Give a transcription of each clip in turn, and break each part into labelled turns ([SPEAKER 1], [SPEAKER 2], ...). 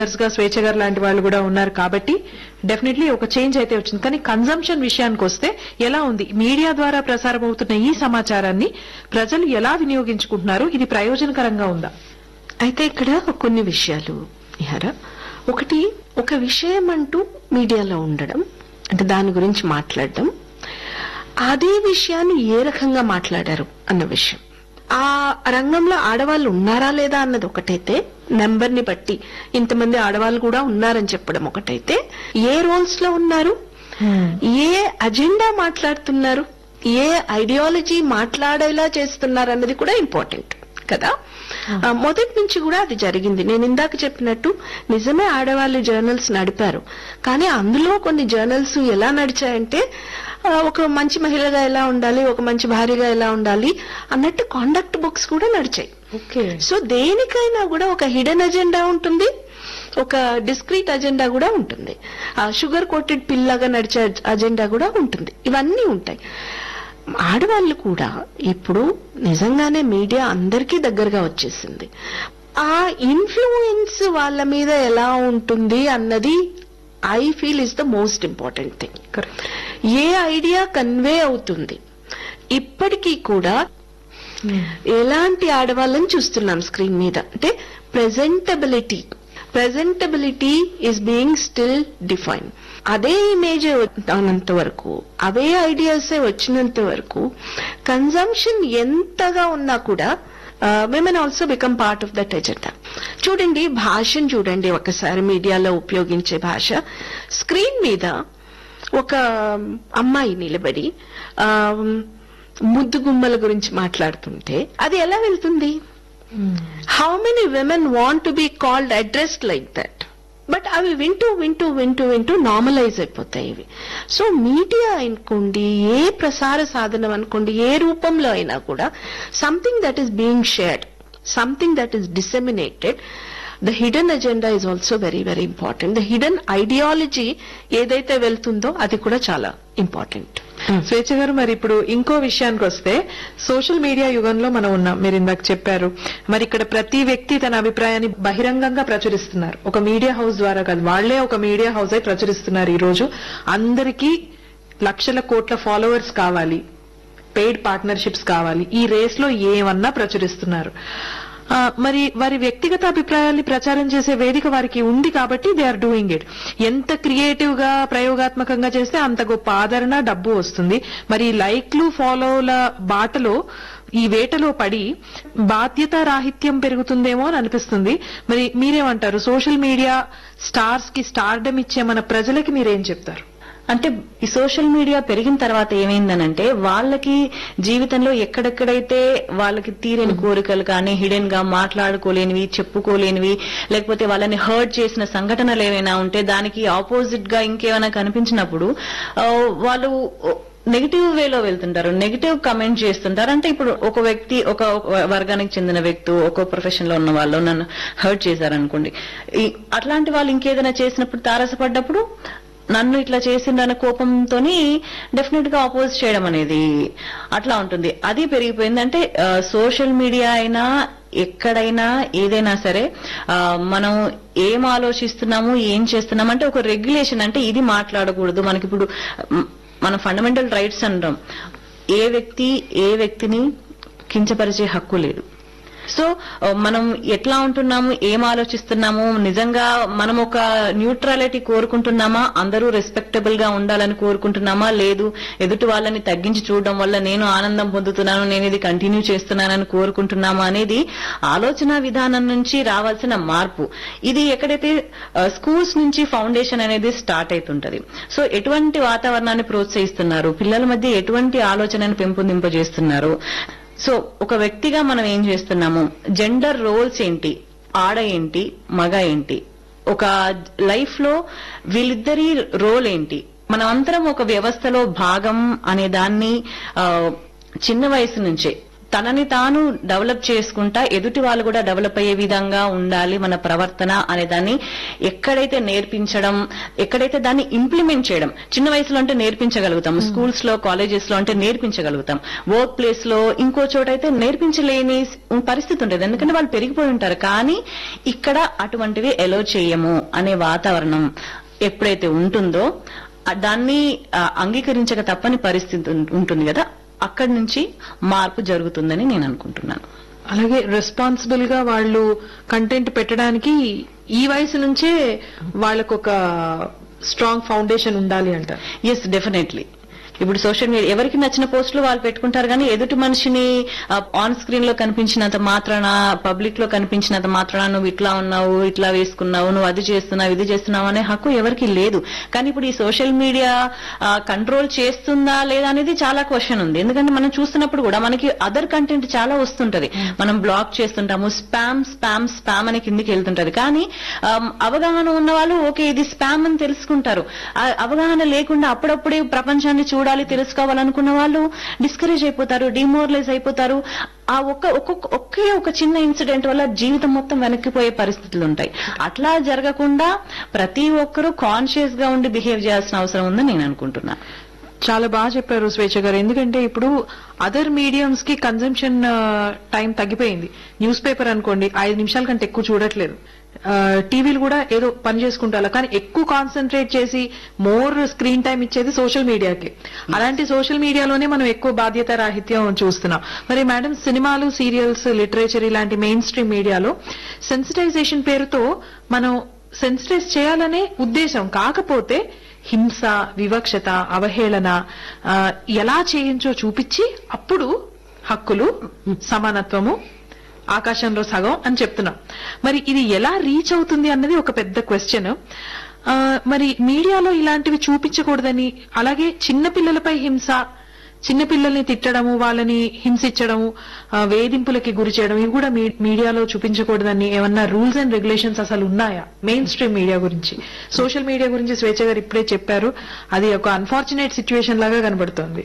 [SPEAKER 1] గా స్వేచ్ఛ గారు లాంటి వాళ్ళు కూడా ఉన్నారు కాబట్టి డెఫినెట్లీ ఒక చేంజ్ అయితే వచ్చింది కానీ కన్జంప్షన్ విషయానికి వస్తే ఎలా ఉంది మీడియా ద్వారా ప్రసారం అవుతున్న ఈ సమాచారాన్ని ప్రజలు ఎలా వినియోగించుకుంటున్నారు ఇది ప్రయోజనకరంగా ఉందా
[SPEAKER 2] అయితే ఇక్కడ కొన్ని విషయాలు ఇహార ఒకటి ఒక విషయం అంటూ మీడియాలో ఉండడం అంటే దాని గురించి మాట్లాడడం అదే విషయాన్ని ఏ రకంగా మాట్లాడారు అన్న విషయం ఆ రంగంలో ఆడవాళ్ళు ఉన్నారా లేదా అన్నది ఒకటైతే నెంబర్ ని బట్టి ఇంతమంది ఆడవాళ్ళు కూడా ఉన్నారని చెప్పడం ఒకటైతే ఏ రోల్స్ లో ఉన్నారు ఏ అజెండా మాట్లాడుతున్నారు ఏ ఐడియాలజీ మాట్లాడేలా చేస్తున్నారు అన్నది కూడా ఇంపార్టెంట్ కదా ఆ, మొదటి నుంచి కూడా అది జరిగింది నేను ఇందాక చెప్పినట్టు నిజమే ఆడవాళ్ళు జర్నల్స్ నడిపారు కానీ అందులో కొన్ని జర్నల్స్ ఎలా నడిచాయంటే ఆ, ఒక మంచి మహిళగా ఎలా ఉండాలి ఒక మంచి భార్యగా ఎలా ఉండాలి అన్నట్టు కాండక్ట్ బుక్స్ కూడా నడిచాయి
[SPEAKER 1] ఓకే
[SPEAKER 2] సో దేనికైనా కూడా ఒక హిడెన్ అజెండా ఉంటుంది ఒక డిస్క్రీట్ అజెండా కూడా ఉంటుంది ఆ షుగర్ కోటెడ్ పిల్లగా నడిచే అజెండా కూడా ఉంటుంది ఇవన్నీ ఉంటాయి ఆడవాళ్ళు కూడా ఇప్పుడు నిజంగానే మీడియా అందరికీ దగ్గరగా వచ్చేసింది ఆ ఇన్ఫ్లుయెన్స్ వాళ్ళ మీద ఎలా ఉంటుంది అన్నది I feel is the most important thing
[SPEAKER 1] correct
[SPEAKER 2] a idea convey అవుతుంది ఇప్పటికీ కూడా ఎలాంటి ఆడవాళ్ళని చూస్తున్నాం స్క్రీన్ మీద అంటే presentability presentability is being still define అదే ఇమేజ్ అన్నంత వరకు అవే ఐడియాస్ వచ్చినంత వరకు కన్జంప్షన్ ఎంతగా ఉన్నా కూడా women also become part of that agenda చూడండి భాషను చూడండి ఒకసారి మీడియాలో ఉపయోగించే భాష స్క్రీన్ మీద ఒక అమ్మాయి నిలబడి ఆ, ముద్దు గుమ్మల గురించి మాట్లాడుతుంటే అది ఎలా వెళ్తుంది how many women want to be called addressed like that but అవి వింటూ వింటూ వింటూ వింటూ నార్మలైజ్ అయిపోతాయి ఇవి సో మీడియా అనుకోండి ఏ ప్రసార సాధనం అనుకోండి ఏ రూపంలో అయినా కూడా something that is being shared something that is disseminated the hidden agenda is also very very important the hidden ideology ఏదైతే వెళ్తుందో అది కూడా చాలా ఇంపార్టెంట్
[SPEAKER 1] స్వేచ్ఛ గారు మరి ఇప్పుడు ఇంకో విషయానికి వస్తే సోషల్ మీడియా యుగంలో మనం ఉన్నాం మీరు ఇందాక చెప్పారు మరి ఇక్కడ ప్రతి వ్యక్తి తన అభిప్రాయాన్ని బహిరంగంగా ప్రచురిస్తున్నారు ఒక మీడియా హౌస్ ద్వారా కాదు వాళ్లే ఒక మీడియా హౌస్ అయి ప్రచురిస్తున్నారు ఈ రోజు అందరికీ లక్షల కోట్ల ఫాలోవర్స్ కావాలి పెయిడ్ పార్ట్నర్షిప్స్ కావాలి ఈ రేస్ లో ఏమన్నా ప్రచురిస్తున్నారు ఆ, మరి వారి వ్యక్తిగత అభిప్రాయాల్ని ప్రచారం చేసే వేదిక వారికి ఉంది కాబట్టి దే ఆర్ డూయింగ్ ఇట్ ఎంత క్రియేటివ్ గా ప్రయోగాత్మకంగా చేస్తే అంత గొప్ప ఆదరణ డబ్బు వస్తుంది మరి ఈ లైక్లు ఫాలోల బాటలో ఈ వేటలో పడి బాధ్యత రాహిత్యం పెరుగుతుందేమో అని అనిపిస్తుంది మరి మీరేమంటారు సోషల్ మీడియా స్టార్స్ కి స్టార్డమ్ ఇచ్చే మన ప్రజలకి మీరేం చెప్తారు
[SPEAKER 3] అంటే ఈ సోషల్ మీడియా పెరిగిన తర్వాత ఏమైందనంటే వాళ్ళకి జీవితంలో ఎక్కడెక్కడైతే వాళ్ళకి తీరని కోరికలు కానీ హిడెన్ గా మాట్లాడుకోలేనివి చెప్పుకోలేనివి లేకపోతే వాళ్ళని హర్ట్ చేసిన సంఘటనలు ఏమైనా ఉంటే దానికి ఆపోజిట్ గా ఇంకేమైనా కనిపించినప్పుడు ఆ, వాళ్ళు నెగిటివ్ వేలో వెళ్తుంటారు నెగిటివ్ కమెంట్ చేస్తుంటారు అంటే ఇప్పుడు ఒక వ్యక్తి ఒక ఒక వర్గానికి చెందిన వ్యక్తి ఒక ప్రొఫెషన్ లో ఉన్న వాళ్ళు నన్ను హర్ట్ చేశారనుకోండి ఈ అట్లాంటి వాళ్ళు ఇంకేదైనా చేసినప్పుడు తారసపడ్డప్పుడు నన్ను ఇట్లా చేసిండన్న కోపంతోని డెఫినెట్ గా అపోజ్ చేయడం అనేది అట్లా ఉంటుంది అది పెరిగిపోయింది అంటే సోషల్ మీడియా అయినా ఎక్కడైనా ఏదైనా సరే ఆ, మనం ఏం ఆలోచిస్తున్నాము ఏం చేస్తున్నాము అంటే ఒక రెగ్యులేషన్ అంటే ఇది మాట్లాడకూడదు మనకి ఇప్పుడు మ్, మన ఫండమెంటల్ రైట్స్ అంటాం ఏ వ్యక్తి ఏ వ్యక్తిని కించపరిచే హక్కు లేదు సో ఆ, మనం ఎట్లా ఉంటున్నాము ఏం ఆలోచిస్తున్నాము నిజంగా మనం ఒక న్యూట్రాలిటీ కోరుకుంటున్నామా అందరూ రెస్పెక్టబుల్ గా ఉండాలని కోరుకుంటున్నామా లేదు ఎదుటి వాళ్ళని తగ్గించి చూడడం వల్ల నేను ఆనందం పొందుతున్నాను నేను ఇది కంటిన్యూ చేస్తున్నానని కోరుకుంటున్నామా అనేది ఆలోచన విధానం నుంచి రావాల్సిన మార్పు ఇది ఎక్కడైతే స్కూల్స్ నుంచి ఫౌండేషన్ అనేది స్టార్ట్ అవుతుంటది సో ఎటువంటి వాతావరణాన్ని ప్రోత్సహిస్తున్నారు పిల్లల మధ్య ఎటువంటి ఆలోచనను పెంపొందింపజేస్తున్నారు సో ఒక వ్యక్తిగా మనం ఏం చేస్తున్నాము జెండర్ రోల్స్ ఏంటి ఆడ ఏంటి మగ ఏంటి ఒక లైఫ్ లో వీళ్ళిద్దరి రోల్ ఏంటి మనం అందరం ఒక వ్యవస్థలో భాగం అనే దాన్ని ఆ, చిన్న వయసు నుంచే తనని తాను డెవలప్ చేసుకుంటా ఎదుటి వాళ్ళు కూడా డెవలప్ అయ్యే విధంగా ఉండాలి మన ప్రవర్తన అనే దాన్ని ఎక్కడైతే నేర్పించడం ఎక్కడైతే దాన్ని ఇంప్లిమెంట్ చేయడం చిన్న వయసులో అంటే నేర్పించగలుగుతాం స్కూల్స్ లో కాలేజెస్ లో అంటే నేర్పించగలుగుతాం వర్క్ ప్లేస్ లో ఇంకో చోట అయితే నేర్పించలేని పరిస్థితి ఉంటుంది ఎందుకంటే వాళ్ళు పెరిగిపోయి ఉంటారు కానీ ఇక్కడ అటువంటివి ఎలో చేయము అనే వాతావరణం ఎప్పుడైతే ఉంటుందో ఆ దాన్ని ఆ, అంగీకరించక తప్పని పరిస్థితి ఉం- ఉంటుంది కదా అక్కడి నుంచి మార్పు జరుగుతుందని నేను అనుకుంటున్నాను
[SPEAKER 1] అలాగే రెస్పాన్సిబుల్ గా వాళ్ళు కంటెంట్ పెట్టడానికి ఈ వయసు నుంచే వాళ్ళకు ఒక స్ట్రాంగ్ ఫౌండేషన్ ఉండాలి అంటారు
[SPEAKER 3] ఎస్ డెఫినెట్లీ ఇప్పుడు సోషల్ మీడియా ఎవరికి నచ్చిన పోస్టులు వాళ్ళు పెట్టుకుంటారు కానీ ఎదుటి మనిషిని ఆన్ స్క్రీన్ లో కనిపించినంత మాత్రాన పబ్లిక్ లో కనిపించినంత మాత్రాన నువ్వు ఇట్లా ఉన్నావు ఇట్లా వేసుకున్నావు నువ్వు అది చేస్తున్నావు ఇది చేస్తున్నావు అనే హక్కు ఎవరికి లేదు కానీ ఇప్పుడు ఈ సోషల్ మీడియా కంట్రోల్ చేస్తుందా లేదా అనేది చాలా క్వశ్చన్ ఉంది ఎందుకంటే మనం చూస్తున్నప్పుడు కూడా మనకి అదర్ కంటెంట్ చాలా వస్తుంటది మనం బ్లాక్ చేస్తుంటాము స్పామ్ స్పామ్ స్పామ్ అని కిందికి వెళ్తుంటది కానీ ఆమ్, అవగాహన ఉన్న వాళ్ళు ఓకే ఇది స్పామ్ అని తెలుసుకుంటారు ఆ అవగాహన లేకుండా అప్పుడప్పుడే ప్రపంచాన్ని చూడాలి తెలుసుకోవాలనుకున్న వాళ్ళు డిస్కరేజ్ అయిపోతారు డిమోరలైజ్ అయిపోతారు ఆ ఒక్క ఒక్కొక్క ఒకే ఒక చిన్న ఇన్సిడెంట్ వల్ల జీవితం మొత్తం వెనక్కిపోయే పరిస్థితులు ఉంటాయి అట్లా జరగకుండా ప్రతి ఒక్కరూ కాన్షియస్ గా ఉండి బిహేవ్ చేయాల్సిన అవసరం ఉందని నేను అనుకుంటున్నా
[SPEAKER 1] చాలా బాగా చెప్పారు స్వేచ్ఛ గారు ఎందుకంటే ఇప్పుడు అదర్ మీడియంస్ కి కన్జంప్షన్ టైం తగ్గిపోయింది న్యూస్ పేపర్ అనుకోండి ఐదు నిమిషాల కంటే ఎక్కువ చూడట్లేదు టీవీలు కూడా ఏదో పని చేసుకుంటారు కానీ ఎక్కువ కాన్సన్ట్రేట్ చేసి మోర్ స్క్రీన్ టైం ఇచ్చేది సోషల్ మీడియాకి అలాంటి సోషల్ మీడియాలోనే మనం ఎక్కువ బాధ్యత రాహిత్యం చూస్తున్నాం మరి మేడం సినిమాలు సీరియల్స్ లిటరేచర్ ఇలాంటి మెయిన్ స్ట్రీమ్ మీడియాలో సెన్సిటైజేషన్ పేరుతో మనం సెన్సిటైజ్ చేయాలనే ఉద్దేశం కాకపోతే హింస వివక్షత అవహేళన ఆ, ఎలా చేయించో చూపించి అప్పుడు హక్కులు సమానత్వము ఆకాశంలో సగం అని చెప్తున్నాం మరి ఇది ఎలా రీచ్ అవుతుంది అన్నది ఒక పెద్ద క్వశ్చన్ మరి మీడియాలో ఇలాంటివి చూపించకూడదని అలాగే చిన్న పిల్లలపై హింస చిన్న పిల్లల్ని తిట్టడము వాళ్ళని హింసించడము ఆ, వేధింపులకి గురి చేయడం ఇవి కూడా మీ- మీడియాలో చూపించకూడదని ఏమన్నా రూల్స్ అండ్ రెగ్యులేషన్స్ అసలు ఉన్నాయా మెయిన్ స్ట్రీమ్ మీడియా గురించి సోషల్ మీడియా గురించి స్వేచ్ఛ గారు ఇప్పుడే చెప్పారు అది ఒక అన్ఫార్చునేట్ సిచ్యువేషన్ లాగా కనబడుతోంది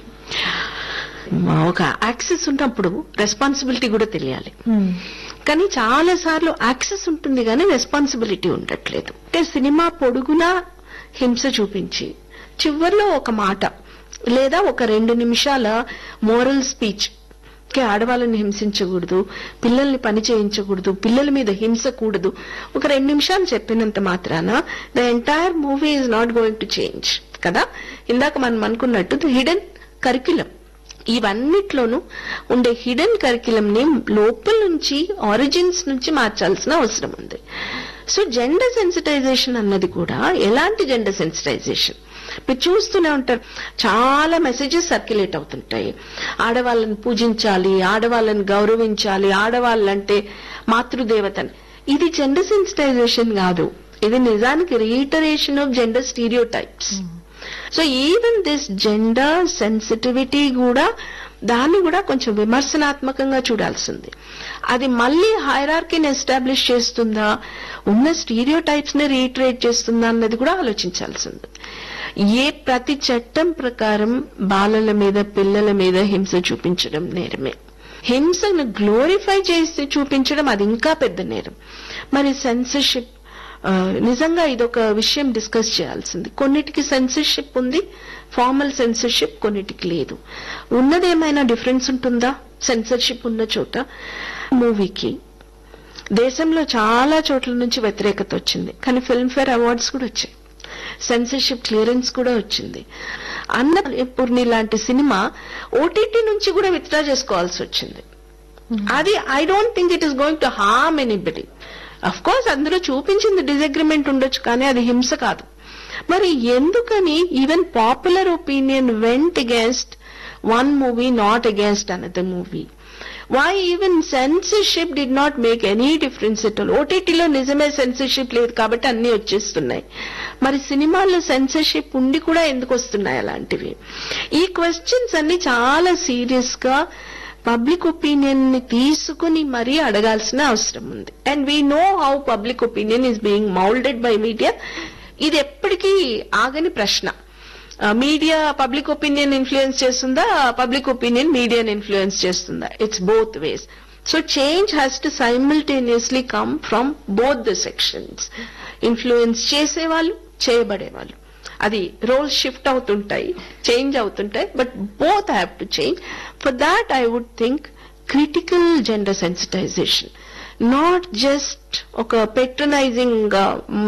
[SPEAKER 2] ఒక యాక్సెస్ ఉన్నప్పుడు రెస్పాన్సిబిలిటీ కూడా తెలియాలి కానీ చాలా సార్లు యాక్సెస్ ఉంటుంది కానీ రెస్పాన్సిబిలిటీ ఉండట్లేదు అంటే సినిమా పొడుగునా హింస చూపించి చివర్లో ఒక మాట లేదా ఒక రెండు నిమిషాల మోరల్ స్పీచ్ కి ఆడవాళ్ళని హింసించకూడదు పిల్లల్ని పని చేయించకూడదు పిల్లల మీద హింస కూడదు ఒక రెండు నిమిషాలు చెప్పినంత మాత్రాన the entire movie is not going to change కదా ఇందాక మనం అనుకున్నట్టు ద హిడెన్ కరిక్యులం ఇవన్నిట్లోనూ ఉండే హిడెన్ కరిక్యులం ని లోపల నుంచి ఆరిజిన్స్ నుంచి మార్చాల్సిన అవసరం ఉంది సో జెండర్ సెన్సిటైజేషన్ అన్నది కూడా ఎలాంటి జెండర్ సెన్సిటైజేషన్ మీరు చూస్తూనే ఉంటారు చాలా మెసేజెస్ సర్క్యులేట్ అవుతుంటాయి ఆడవాళ్ళని పూజించాలి ఆడవాళ్ళని గౌరవించాలి ఆడవాళ్ళంటే మాతృదేవతని ఇది జెండర్ సెన్సిటైజేషన్ కాదు ఇది నిజానికి reiteration of gender stereotypes so even this gender sensitivity కూడా దాన్ని కూడా కొంచెం విమర్శనాత్మకంగా చూడాల్సింది అది మళ్ళీ హైరార్కీని ఎస్టాబ్లిష్ చేస్తుందా ఉన్న స్టీరియో టైప్స్ ని రీట్రేట్ చేస్తుందా అన్నది కూడా ఆలోచించాల్సింది ఏ ప్రతి చట్టం ప్రకారం బాలల మీద పిల్లల మీద హింస చూపించడం నేరమే హింసను గ్లోరిఫై చేసి చూపించడం అది ఇంకా పెద్ద నేరం మరి సెన్సర్షిప్ ఆ, నిజంగా ఇదొక విషయం డిస్కస్ చేయాల్సింది కొన్నిటికి సెన్సర్షిప్ ఉంది ఫార్మల్ సెన్సర్షిప్ కొన్నిటికి లేదు ఉన్నదేమైనా డిఫరెన్స్ ఉంటుందా సెన్సర్షిప్ ఉన్న చోట మూవీకి దేశంలో చాలా చోట్ల నుంచి వ్యతిరేకత వచ్చింది కానీ ఫిల్మ్ఫేర్ అవార్డ్స్ కూడా వచ్చాయి సెన్సర్షిప్ క్లియరెన్స్ కూడా వచ్చింది అన్నపూర్ణి లాంటి సినిమా ఓటీటీ నుంచి కూడా విత్డ్రా చేసుకోవాల్సి వచ్చింది అది I don't think it is going to harm anybody of course అందులో చూపించింది డిసగ్రిమెంట్ ఉండొచ్చు కానీ అది హింస కాదు మరి ఎందుకని even popular opinion went against one movie not against another movie why even censorship did not make any difference at all ఓటీటీలో నిజమే సెన్సర్షిప్ లేదు కాబట్టి అన్ని వచ్చేస్తున్నాయి మరి సినిమాల్లో సెన్సర్షిప్ ఉండి కూడా ఎందుకు వస్తున్నాయి అలాంటివి ఈ క్వశ్చన్స్ అన్ని చాలా సీరియస్ గా పబ్లిక్ ఒపీనియన్ ని తీసుకుని మరీ అడగాల్సిన అవసరం ఉంది and we know how public opinion is being moulded by media ఇది ఎప్పటికీ ఆగని ప్రశ్న మీడియా పబ్లిక్ ఒపీనియన్ ఇన్ఫ్లుయెన్స్ చేస్తుందా పబ్లిక్ ఒపీనియన్ మీడియాని ఇన్ఫ్లుయెన్స్ చేస్తుందా it's both ways so change has to simultaneously come from both the sections influence చేసేవాళ్ళు చేయబడేవాళ్ళు అది రోల్ షిఫ్ట్ అవుతుంటాయి చేంజ్ అవుతుంటాయి but both have to change for that I would think critical gender sensitization not just ఒక పెట్రనైజింగ్